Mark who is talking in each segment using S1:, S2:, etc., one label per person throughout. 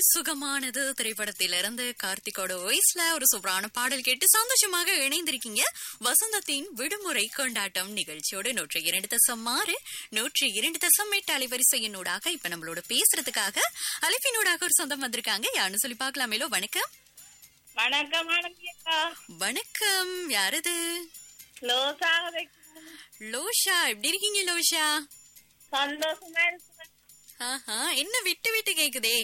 S1: சுகமானது திரைப்படத்திலிருந்து கார்த்திகோட வாய்ஸ்ல ஒரு சூப்பரான பாடல் கேட்டு சந்தோஷமாக இணைந்திருக்கீங்க வசந்தத்தின் விடுமுறை கொண்டாட்டம் நிகழ்ச்சியோட நூற்றி இரண்டு தசம் ஆறு நூற்றி இரண்டு தசம் எட்டு அலைவரிசையினூடாக இப்ப நம்மளோட பேசுறதுக்காக அழைப்பினூடாக ஒரு சொந்தம் வந்திருக்காங்க யாருன்னு சொல்லி பார்க்கலாமேலோ வணக்கம்
S2: வணக்கம் அக்கா
S1: வணக்கம் யாரது
S2: லோசாக வைக்கணும்.
S1: லோஷா எப்படி இருக்கீங்க லோஷா
S2: சந்தோஷமா இருக்கிறேன்
S1: ஆஹா என்ன விட்டு விட்டு கேக்குதே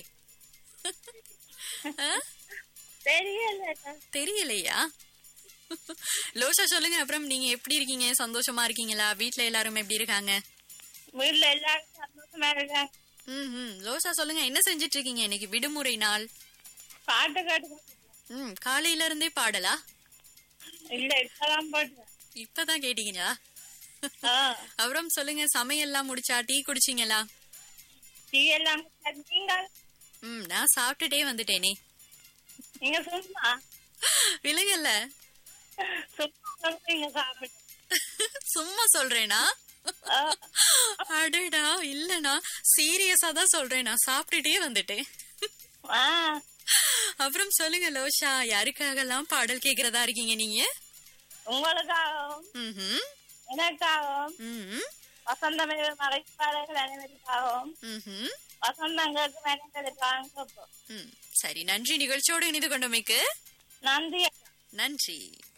S1: ஆ?
S2: தெரியலக்கா
S1: தெரியலையா லோஷா சொல்லுங்க அப்புறம் நீங்க எப்படி இருக்கீங்க சந்தோஷமா இருக்கீங்களா வீட்ல எல்லாரும் எப்படி இருக்காங்க
S2: வீட்டுல எல்லாரும் சந்தோஷமா இருக்காங்க
S1: ம் ம். லோஷா சொல்லுங்க என்ன செஞ்சிட்டு இருக்கீங்க இன்னைக்கு விடுமுறை நாள்
S2: பாட்டு கேட்டு
S1: ம் காலையில இருந்தே பாடலா
S2: இல்ல இப்பதான் போட்டேன்
S1: இப்பதான் கேட்டீங்களா
S2: ஆ,
S1: அப்புறம் சொல்லுங்க சமையல்லாம் முடிச்சா டீ குடிச்சீங்களா
S2: டீ எல்லாம் குடிச்சாச்சு. நீங்க
S1: ம் நான் சாப்பிட்டுட்டே வந்துட்டேனே
S2: நீங்க சும்மா
S1: விலங்கல்ல
S2: சும்மா வந்து நீங்க சாப்பிட்டு
S1: சும்மா சொல்றேனா
S2: ஆ,
S1: அடடா இல்லனா சீரியஸா தான் சொல்றேன் நான் சாப்பிட்டுட்டே வந்துட்டேன்
S2: ஆ,
S1: அப்புறம் சொல்லுங்க லோஷா யாருக்காகலாம் பாடல் கேக்குறதா இருக்கீங்க நீங்க
S2: உங்களுக்காகவும்
S1: ம்ஹும்.
S2: எனக்காகவும்
S1: ம்ஹும்.
S2: வசந்தமே மறைப்பாளர்கள் அனைவருக்காகவும்
S1: ம்ஹும்.
S2: வசந்தங்களுக்கு அனைவருக்காகவும்
S1: ம். சரி நன்றி நிகழ்ச்சியோடு இணைந்து கொண்டமைக்கு
S2: நன்றி அக்கா
S1: நன்றி